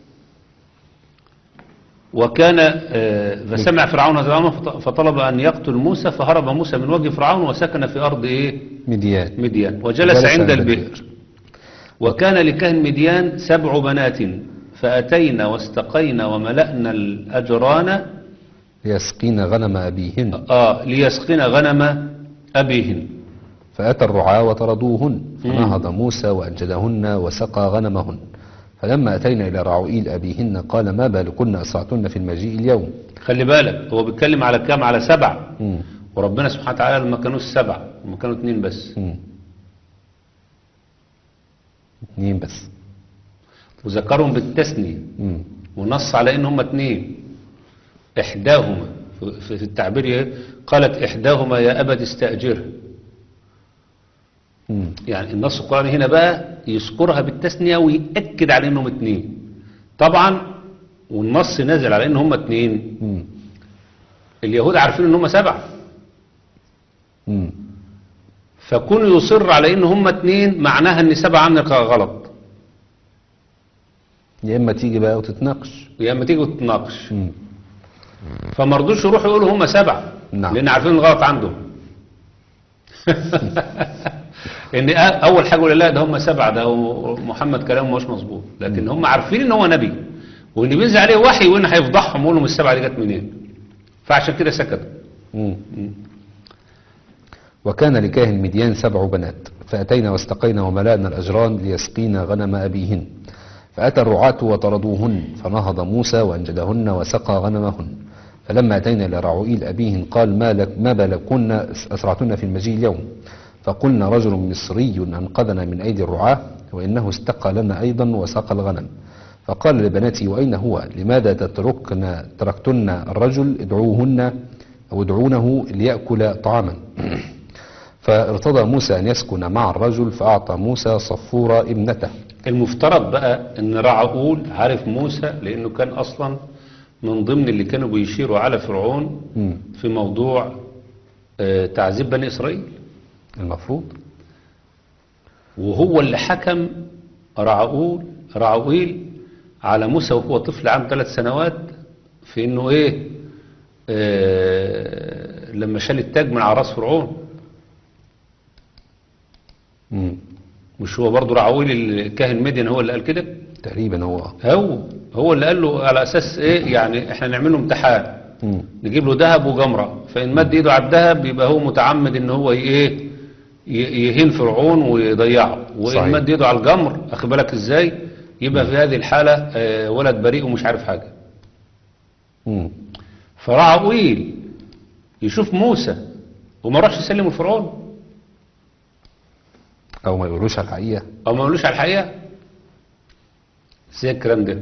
وكان آه، فسمع فرعون هذا الامر فط- فطلب ان يقتل موسى فهرب موسى من وجه فرعون وسكن في ارض ايه مديان مديان وجلس عند البئر وكان لكهن مديان سبع بنات فاتينا واستقينا وملأنا الاجران يسقين غنم أبيهن آه ليسقين غنم ابيهن فأتى الرعاة وطردوهن فنهض موسى وأنجدهن وسقى غنمهن فلما أتينا إلى رعوئيل أبيهن قال ما بالكن أسرعتن في المجيء اليوم خلي بالك هو بيتكلم على كام على سبع مم. وربنا سبحانه وتعالى لما كانوا سبع لما كانوا اتنين بس مم. اتنين بس وذكرهم بالتثنية مم. ونص على ان هم اتنين احداهما في- في التعبير إيه؟ قالت احداهما يا ابد استاجره مم. يعني النص القرآني هنا بقى يذكرها بالتثنية ويأكد على انهم اتنين طبعا والنص نازل على ان هم اتنين مم. اليهود عارفين ان هم سبعة مم. فكون يصر على ان هم اتنين معناها ان سبعة عنك غلط يا إما تيجي بقى وتتناقش يا اما تيجي وتتناقش مم. فما رضوش يروحوا يقولوا هم سبعة نعم. لان عارفين الغلط عندهم ان أ- اول حاجه يقول لا ده هم سبعة ده هو محمد كلامه مش مظبوط لكن هم عارفين ان هو نبي وان بينزل عليه وحي وان هيفضحهم ويقول لهم السبعة دي جت منين فعشان كده سكتوا مم. وكان لكاهن مديان سبع بنات فأتينا واستقينا وملأنا الأجران ليسقينا غنم أبيهن فأتى الرعاة وطردوهن فنهض موسى وأنجدهن وسقى غنمهن فلما أتينا إلى رعوئيل أبيهن قال ما, لك ما بالكن أسرعتن في المجيء اليوم فقلنا رجل مصري أنقذنا من أيدي الرعاة وإنه استقى لنا أيضا وسقى الغنم فقال لبناتي وأين هو لماذا تتركن تركتن الرجل ادعوهن أو ادعونه ليأكل طعاما فارتضى موسى أن يسكن مع الرجل فأعطى موسى صفورة ابنته المفترض بقى ان رعقول عارف موسى لانه كان اصلا من ضمن اللي كانوا بيشيروا على فرعون مم. في موضوع آه، تعذيب بني اسرائيل المفروض وهو اللي حكم رعقول رعويل على موسى وهو طفل عنده ثلاث سنوات في انه ايه آه لما شال التاج من على راس فرعون مم. مش هو برضه رعويل الكاهن مدين هو اللي قال كده تقريبا هو هو هو اللي قال له على اساس ايه يعني احنا نعمل له امتحان مم. نجيب له ذهب وجمره فان مد ايده على الذهب يبقى هو متعمد ان هو ي- ايه ي- يهين فرعون ويضيعه صحيح. وان مد ايده على الجمر اخد بالك ازاي يبقى في هذه الحاله آه، ولد بريء ومش عارف حاجه مم. فرعويل يشوف موسى وما راحش يسلم لفرعون أو ما يقولوش على الحقيقة او ما قالوش على الحقيقه ازاي الكلام ده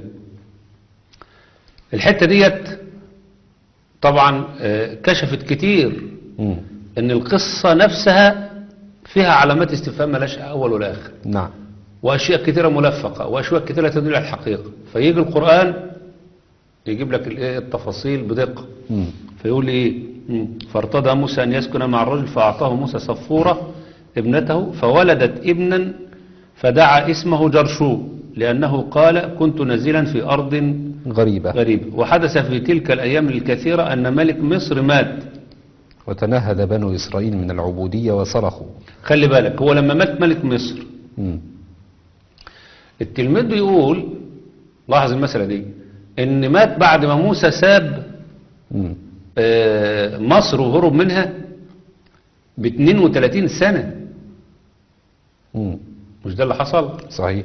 الحته ديت طبعا آه، كشفت كتير مم. ان القصه نفسها فيها علامات استفهام ملاش اول ولا اخر نعم واشياء كثيره ملفقه واشياء كثيره تدل على الحقيقه فيجي القران يجيب لك الإيه؟ التفاصيل بدقه مم. فيقول ايه مم. فارتضى موسى ان يسكن مع الرجل فاعطاه موسى صفوره ابنته فولدت ابنا فدعا اسمه جرشوم لانه قال كنت نزيلا في ارض غريبة غريبه وحدث في تلك الايام الكثيره ان ملك مصر مات وتنهد بنو إسرائيل من العبودية وصرخوا خلي بالك هو لما مات ملك مصر مم. التلميذ بيقول لاحظ المسألة دي ان مات بعد ما موسى ساب مم. آه، مصر وهرب منها ب 32 سنة مم. مش ده اللي حصل صحيح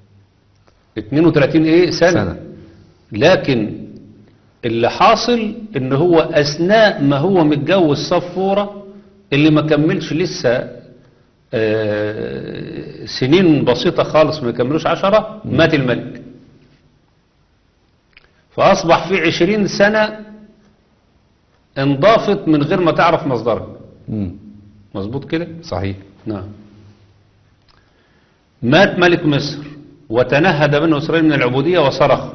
32 ايه سنة, سنة. لكن اللي حاصل ان هو اثناء ما هو متجوز صفورة اللي ما كملش لسه آه، سنين بسيطة خالص ما يكملوش عشرة مات الملك فأصبح في عشرين سنة انضافت من غير ما تعرف مصدرها مم. مظبوط كده صحيح نعم مات ملك مصر وتنهد بنو إسرائيل من العبودية وصرخ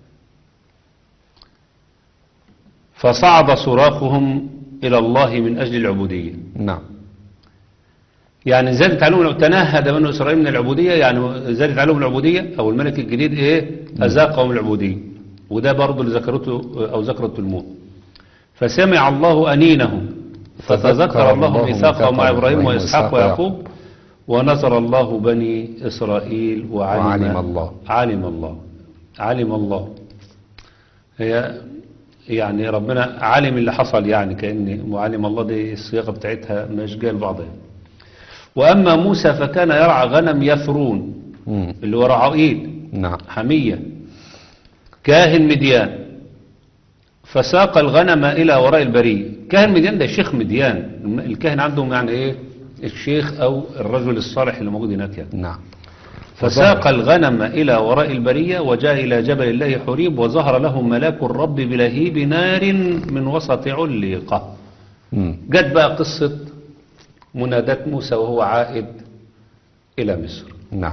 فصعد صراخهم إلى الله من أجل العبودية نعم يعني زادت عليهم تنهد بنو إسرائيل من العبودية يعني زادت عليهم العبودية أو الملك الجديد إيه أذاقهم العبودية وده برضه اللي ذكرته أو ذكرته الموت فسمع الله أنينهم فتذكر الله ميثاقه مع إبراهيم وإسحاق ويعقوب ونصر الله بني إسرائيل وعلم, وعلم الله. علم الله علم الله هي يعني ربنا علم اللي حصل يعني كأن وعلم الله دي الصياغة بتاعتها مش جايه لبعضها وأما موسى فكان يرعى غنم يثرون مم. اللي هو رعائيل نعم حمية كاهن مديان فساق الغنم إلى وراء البرية كاهن مديان ده شيخ مديان الكاهن عندهم يعني إيه الشيخ أو الرجل الصالح اللي موجود هناك يعني نعم فساق الغنم إلى وراء البرية وجاء إلى جبل الله حريب وظهر له ملاك الرب بلهيب نار من وسط علقة مم. جت بقى قصة منادات موسى وهو عائد إلى مصر نعم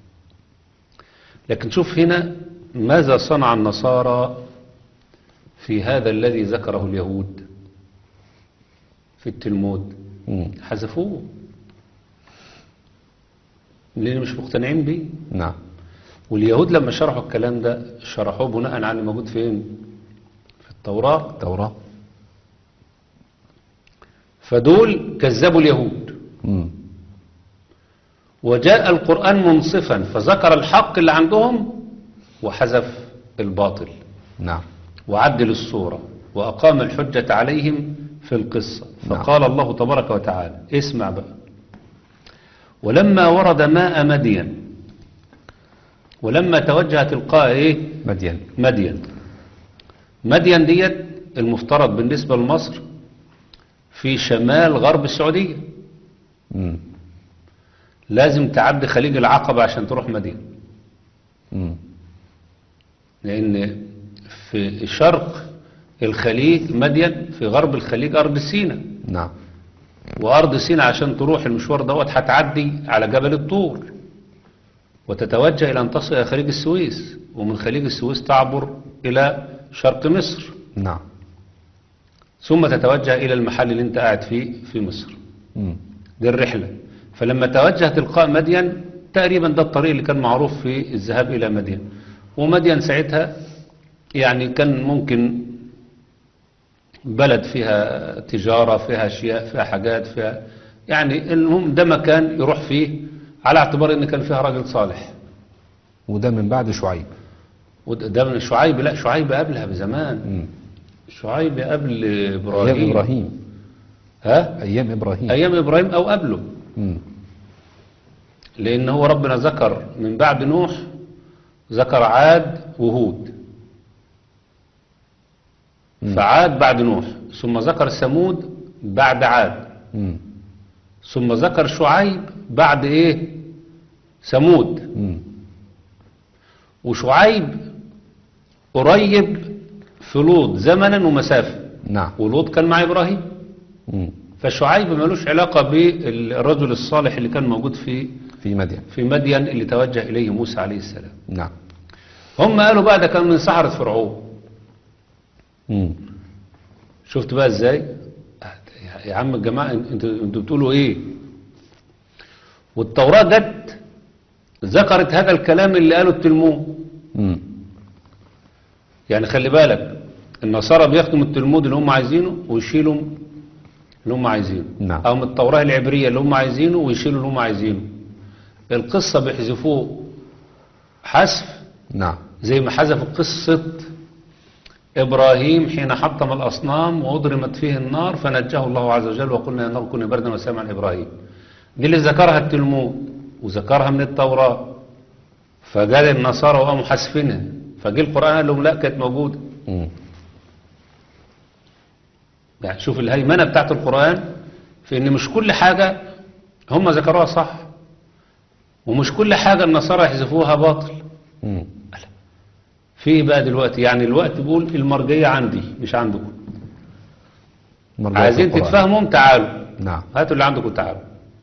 لكن شوف هنا ماذا صنع النصارى في هذا الذي ذكره اليهود في التلمود مم. حذفوه لأن مش مقتنعين بيه نعم واليهود لما شرحوا الكلام ده شرحوه بناء على اللي موجود فين في التوراة التوراة فدول كذبوا اليهود مم. وجاء القرآن منصفا فذكر الحق اللي عندهم وحذف الباطل نعم وعدل الصورة وأقام الحجة عليهم في القصة نعم. فقال الله تبارك وتعالى اسمع بقى ولما ورد ماء مدين ولما توجه تلقاء ايه مدين مدين مدين ديت المفترض بالنسبة لمصر في شمال غرب السعودية مم. لازم تعدي خليج العقبة عشان تروح مدين مم. لأن في شرق الخليج مدين في غرب الخليج أرض سيناء نعم وأرض سيناء عشان تروح المشوار دوت هتعدي على جبل الطور وتتوجه إلى أن تصل إلى خليج السويس ومن خليج السويس تعبر إلى شرق مصر نعم ثم تتوجه إلى المحل اللي أنت قاعد فيه في مصر مم. دي الرحلة فلما توجه تلقاء مدين تقريبا ده الطريق اللي كان معروف في الذهاب إلى مدين ومدين ساعتها يعني كان ممكن بلد فيها تجارة فيها أشياء فيها حاجات فيها يعني المهم ده مكان يروح فيه على اعتبار ان كان فيها راجل صالح وده من بعد شعيب وده من شعيب لا شعيب قبلها بزمان مم. شعيب قبل أيام ابراهيم إبراهيم ها أيام إبراهيم ايام ابراهيم او قبله مم. لأن هو ربنا ذكر من بعد نوح ذكر عاد وهود فعاد بعد نوح ثم ذكر ثمود بعد عاد مم. ثم ذكر شعيب بعد ايه ثمود مم. وشعيب قريب في لوط زمنا ومسافة نعم ولوط كان مع إبراهيم مم. فشعيب ملوش علاقة بالرجل الصالح اللي كان موجود في في مدين في مدين اللي توجه إليه موسى عليه السلام نعم هم قالوا بقى ده كان من سحرة فرعون مم. شفت بقى ازاي يا عم الجماعة انتوا انتوا بتقولوا ايه والتوراة جت ذكرت هذا الكلام اللي قاله التلمود مم. يعني خلي بالك النصارى بياخدوا من التلمود اللي هم عايزينه ويشيلوا اللي هم عايزينه نعم. او من التوراة العبرية اللي هم عايزينه ويشيلوا اللي هم عايزينه القصة بيحذفوه حذف نعم زي ما حذفوا قصة إبراهيم حين حطم الأصنام وأضرمت فيه النار فنجاه الله عز وجل وقلنا يا نار كوني بردا وسلاما على إبراهيم دي اللي ذكرها التلمود وذكرها من التوراة فقال النصارى وقاموا حاسفينها فجي القرآن قال لهم لا كانت موجودة مم. يعني شوف الهيمنة بتاعت القرآن في إن مش كل حاجة هم ذكروها صح ومش كل حاجة النصارى يحذفوها باطل مم. في إيه بقى دلوقتي يعني الوقت بيقول المرجية عندي مش عندكم مرجعية عايزين القرآن. تتفاهموا تعالوا نعم هاتوا اللي عندكم تعالوا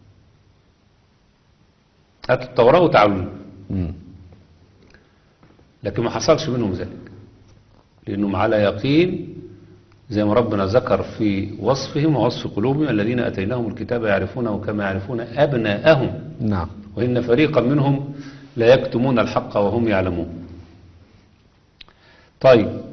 هاتوا التوراة وتعالوا مم. لكن ما حصلش منهم ذلك لأنهم على يقين زي ما ربنا ذكر في وصفهم ووصف قلوبهم الذين أتيناهم الكتاب يعرفونه كما يعرفون أبناءهم نعم وإن فريقا منهم لا يكتمون الحق وهم يعلمون طيب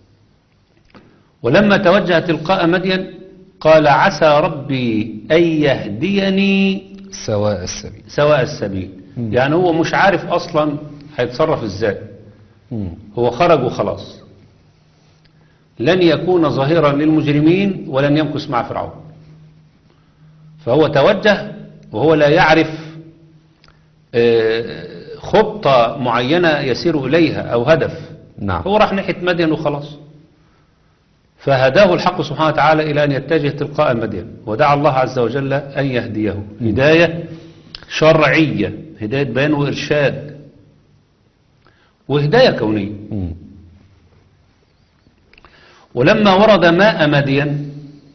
ولما توجه تلقاء مدين قال عسى ربي أن يهديني سواء السبيل سواء السبيل يعني هو مش عارف أصلا هيتصرف إزاي مم. هو خرج وخلاص لن يكون ظهيرا للمجرمين ولن يمكث مع فرعون فهو توجه وهو لا يعرف آه، خطة معينة يسير إليها أو هدف نعم هو راح ناحية مدين وخلاص فهداه الحق سبحانه وتعالى إلى أن يتجه تلقاء مدين ودعا الله عز وجل أن يهديه هداية شرعية هداية بيان وإرشاد وهداية كونية مم. ولما ورد ماء مدين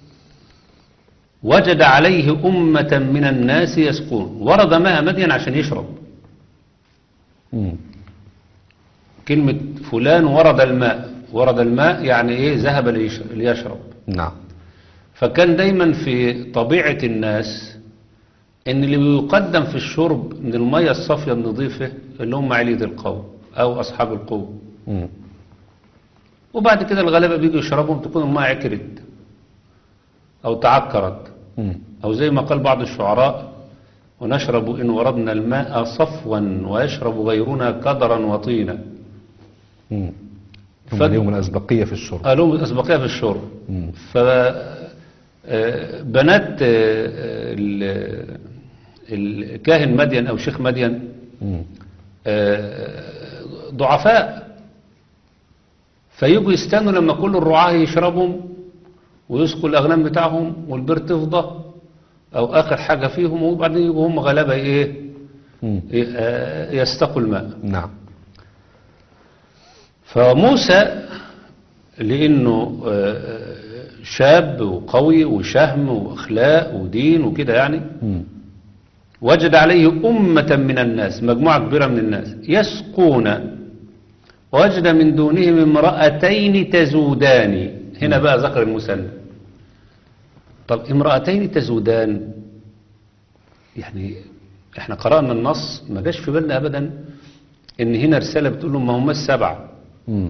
وجد عليه أمة من الناس يسقون ورد ماء مدين عشان يشرب مم. كلمة فلان ورد الماء ورد الماء يعني ايه ذهب ليش- ليشرب نعم فكان دايما في طبيعة الناس ان اللي بيقدم في الشرب من المية الصافية النظيفة اللي هم علية القوم او اصحاب القوم مم. وبعد كده الغلابة بيجوا يشربهم تكون الماء عكرت او تعكرت مم. أو زي ما قال بعض الشعراء ونشرب إن وردنا الماء صفوا ويشرب غيرنا كدرا وطينا مم. هم فد- ليهم الأسبقية في الشرب قالوا أسبقية في الشرب مم. فبنات الكاهن مدين أو شيخ مدين مم. آه، ضعفاء فيجوا يستنوا لما كل الرعاة يشربوا ويسقوا الأغنام بتاعهم والبير تفضى أو آخر حاجة فيهم وبعدين يجوا هم غلابة إيه مم. إيه، آه، يستقوا الماء نعم فموسى لأنه آه، شاب وقوي وشهم وأخلاق ودين وكده يعني مم. وجد عليه أمة من الناس مجموعة كبيرة من الناس يسقون وجد من دونهم امرأتين تزودان هنا بقى ذكر المثنى طب امرأتين تزودان يعني احنا قرأنا النص ما جاش في بالنا أبدا ان هنا رسالة بتقول لهم ما هم السبعة مم.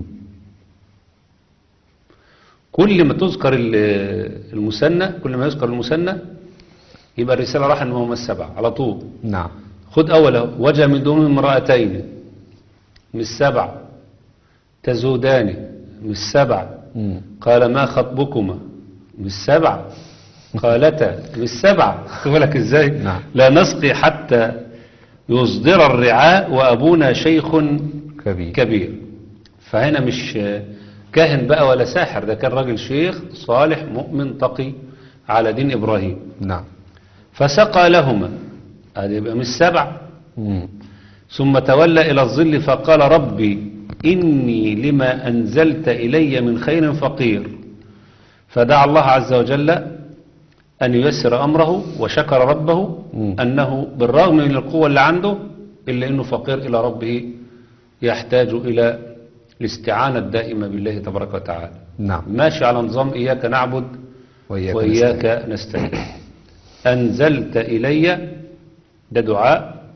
كل ما تذكر ال- المثنى كل ما يذكر المثنى يبقى الرسالة راح ان هم السبعة على طول نعم خد أوله وجه من دون امرأتين من السبع تزودان من السبع مم. قال ما خطبكما من السبع قالتا من السبع خد بالك ازاي نعم. لا نسقي حتى يصدر الرعاء وأبونا شيخ كبير كبير فهنا مش كاهن بقى ولا ساحر ده كان راجل شيخ صالح مؤمن تقي على دين إبراهيم نعم فسقى لهما هذا يبقى من السبع مم. ثم تولى إلى الظل فقال ربي إني لما أنزلت إلي من خير فقير فدعا الله عز وجل أن ييسر أمره وشكر ربه مم. أنه بالرغم من القوة اللي عنده إلا أنه فقير إلى ربه يحتاج إلى الاستعانة الدائمة بالله تبارك وتعالى نعم ماشي على نظام إياك نعبد وإياك, وإياك نستعين أنزلت إلي ده دعاء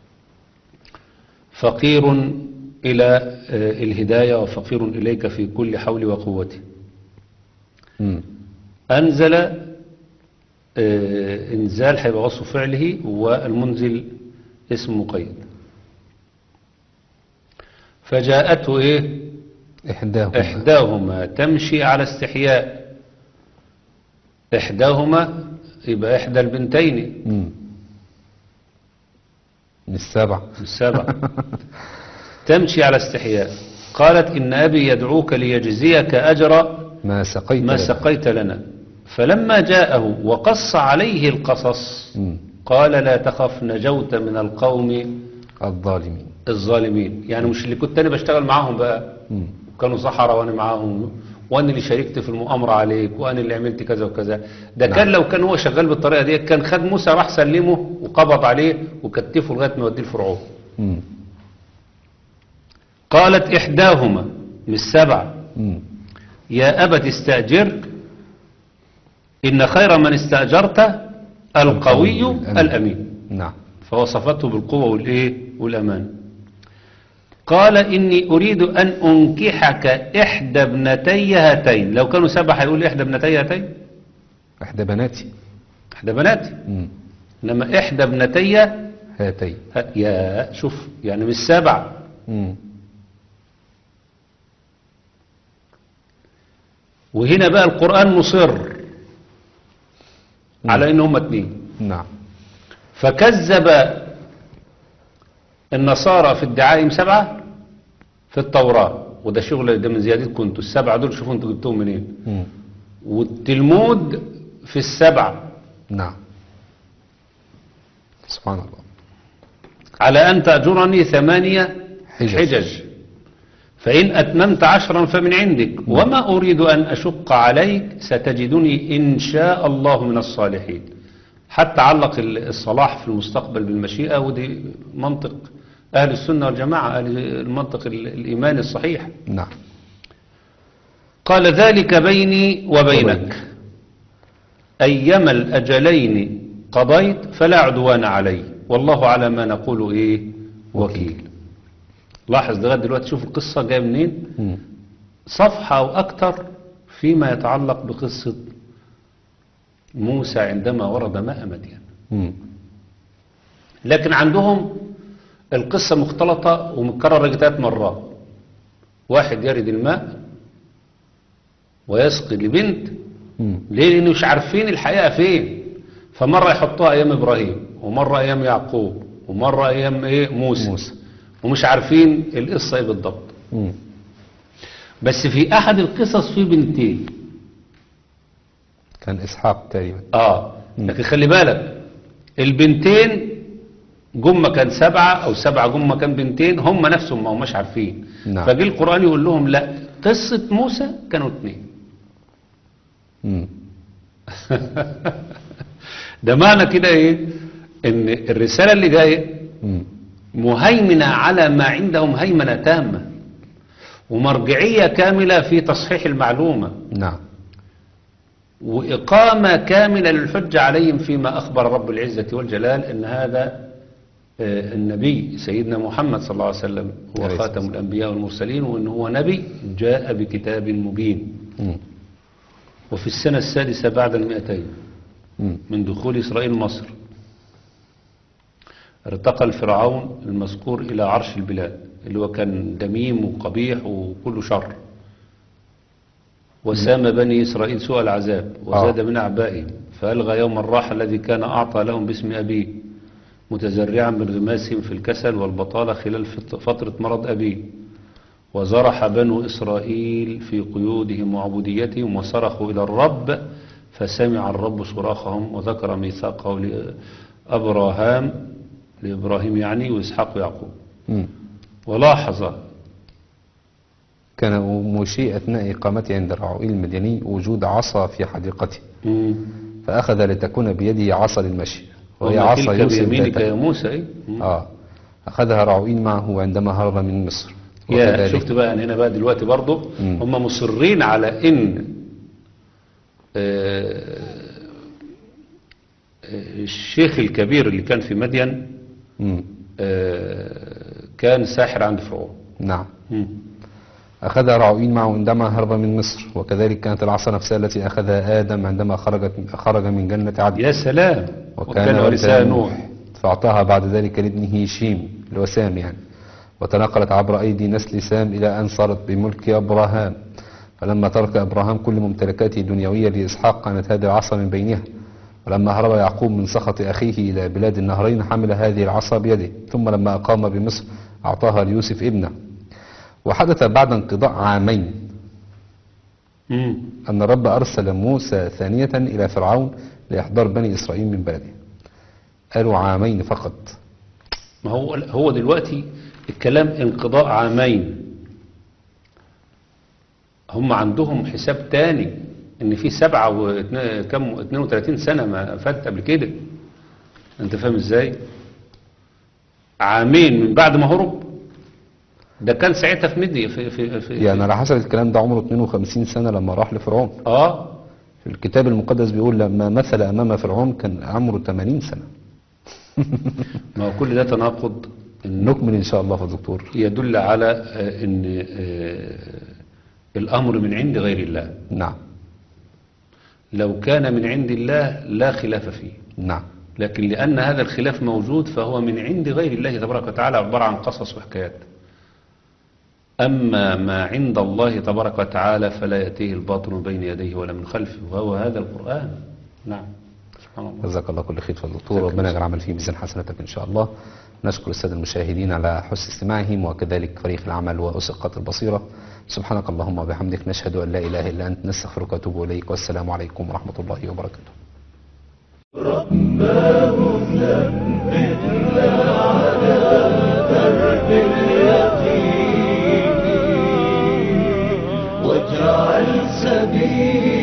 فقير إلى آه، الهداية وفقير إليك في كل حول وقوتي مم. أنزل آه، إنزال هيبقى وصف فعله والمنزل اسم مقيد فجاءته إيه إحداهما إحداهما تمشي على استحياء إحداهما يبقى إحدى البنتين مم. من السبع السبع تمشي على استحياء قالت إن أبي يدعوك ليجزيك أجر ما سقيت ما لنا. سقيت لنا فلما جاءه وقص عليه القصص مم. قال لا تخف نجوت من القوم الظالمين الظالمين يعني مش اللي كنت أنا بشتغل معاهم بقى مم. كانوا صحراء وانا معاهم وانا اللي شاركت في المؤامرة عليك وانا اللي عملت كذا وكذا ده نعم. كان لو كان هو شغال بالطريقة دي كان خد موسى راح سلمه وقبض عليه وكتفه لغاية ما يوديه الفرعون مم. قالت إحداهما من السبع مم. يا أبت استأجر إن خير من استأجرت القوي الأمين. الأمين نعم فوصفته بالقوة والإيه والأمان قال إني أريد أن أنكحك إحدى ابنتي هاتين لو كانوا سبع هيقول إحدى ابنتي هاتين إحدى بناتي إحدى بناتي مم. إنما إحدى ابنتي هاتين ه- يا شوف يعني مش سبع مم. وهنا بقى القرآن مصر على إن هم اتنين نعم فكذب النصارى في ادعائهم سبعة في التوراة وده شغل ده من زيادتكم انتوا السبعة دول شوفوا انتوا جبتوهم منين مم. والتلمود في السبعة نعم سبحان الله على أن تأجرني ثمانية حجج. حجج فإن أتممت عشرا فمن عندك وما أريد أن أشق عليك ستجدني إن شاء الله من الصالحين حتى علق ال- الصلاح في المستقبل بالمشيئة ودي منطق أهل السنة والجماعة أهل المنطق ال- الإيماني الصحيح نعم قال ذلك بيني وبينك وبينك. أيما الأجلين قضيت فلا عدوان علي والله على ما نقول إيه وكيل لاحظ لغاية دلوقتي شوف القصة جاية منين مم. صفحة أو أكثر فيما يتعلق بقصة موسى عندما ورد ماء مدين مم. لكن عندهم القصة مختلطة ومتكررة ثلاث مرات واحد يرد الماء ويسقي لبنت مم. ليه لأنه مش عارفين الحقيقة فين فمرة يحطوها أيام إبراهيم ومرة أيام يعقوب ومرة أيام إيه موسى, موسى. ومش عارفين القصة ايه بالضبط مم. بس في احد القصص في بنتين كان إسحاق تقريبا اه لكن خلي بالك البنتين جم كان سبعة او سبعة جم كان بنتين هم نفسهم ما هماش عارفين نعم. فجي القرآن يقول لهم لا قصة موسى كانوا اتنين مم. ده معنى كده ايه ان الرسالة اللي جاية مم. مهيمنة على ما عندهم هيمنة تامة ومرجعية كاملة في تصحيح المعلومة نعم وإقامة كاملة للحجة عليهم فيما أخبر رب العزة والجلال أن هذا آه، النبي سيدنا محمد صلى الله عليه وسلم هو عليه الصلاة خاتم الأنبياء والمرسلين وأن هو نبي جاء بكتاب مبين مم. وفي السنة السادسة بعد المئتين مم. من دخول إسرائيل مصر ارتقى الفرعون المذكور إلى عرش البلاد اللي هو كان دميم وقبيح وكله شر وسام بني إسرائيل سوء العذاب وزاد آه. من أعبائهم فألغى يوم الراحة الذي كان أعطى لهم باسم أبيه متزرعا بانغماسهم في الكسل والبطالة خلال فت- فترة مرض أبيه وزرح بنو إسرائيل في قيودهم وعبوديتهم وصرخوا إلى الرب فسمع الرب صراخهم وذكر ميثاقه لأبراهام لإبراهيم يعني وإسحاق ويعقوب مم. ولاحظ كان موشي أثناء إقامته عند الرعويل المديني وجود عصا في حديقته مم. فأخذ لتكون بيده عصا للمشي وهي وما عصا تلك يوسف بيمينك ذات- يا موسى إيه؟ مم. آه أخذها رعويل معه عندما هرب من مصر يا وكذلك- شفت بقى أنا هنا بقى دلوقتي برضه مم. هم مصرين على ان آه، آه، الشيخ الكبير اللي كان في مدين مم. آه، كان ساحر عند فرعون نعم مم. أخذها رعويل معه عندما هرب من مصر وكذلك كانت العصا نفسها التي أخذها آدم عندما خرجت خرج من جنة عدن يا سلام وكان ورثها نوح فأعطاها بعد ذلك لابنه شيم اللي هو سام يعني وتنقلت عبر أيدي نسل سام إلى أن صارت بملك أبراهام فلما ترك أبراهام كل ممتلكاته الدنيوية لإسحاق كانت هذه العصا من بينها ولما هرب يعقوب من سخط أخيه إلى بلاد النهرين حمل هذه العصا بيده ثم لما أقام بمصر أعطاها ليوسف ابنه وحدث بعد انقضاء عامين مم. أن الرب أرسل موسى ثانية إلى فرعون لإحضار بني إسرائيل من بلده قالوا عامين فقط ما هو هو دلوقتي الكلام انقضاء عامين هم عندهم حساب تاني ان في سبعة واتنا- كم 32 سنة ما فاتت قبل كده انت فاهم ازاي عامين من بعد ما هرب ده كان ساعتها في مدي في في, في يعني على حسب الكلام ده عمره 52 سنة لما راح لفرعون اه في الكتاب المقدس بيقول لما مثل أمام فرعون كان عمره 80 سنة ما هو كل ده تناقض إن نكمل إن شاء الله يا دكتور يدل على آه، ان آه، الامر من عند غير الله نعم لو كان من عند الله لا خلاف فيه نعم لكن لأن هذا الخلاف موجود فهو من عند غير الله تبارك وتعالى عبارة عن قصص وحكايات أما ما عند الله تبارك وتعالى فلا يأتيه الباطل من بين يديه ولا من خلفه وهو هذا القرآن نعم سبحان الله جزاك الله كل خير يا دكتور ربنا يجعل عمل فيه ميزان حسناتك إن شاء الله نشكر السادة المشاهدين على حسن استماعهم وكذلك فريق العمل وأسقة البصيرة سبحانك اللهم وبحمدك نشهد أن لا إله إلا أنت نستغفرك ونتوب إليك والسلام عليكم ورحمة الله وبركاته واجعل سبيل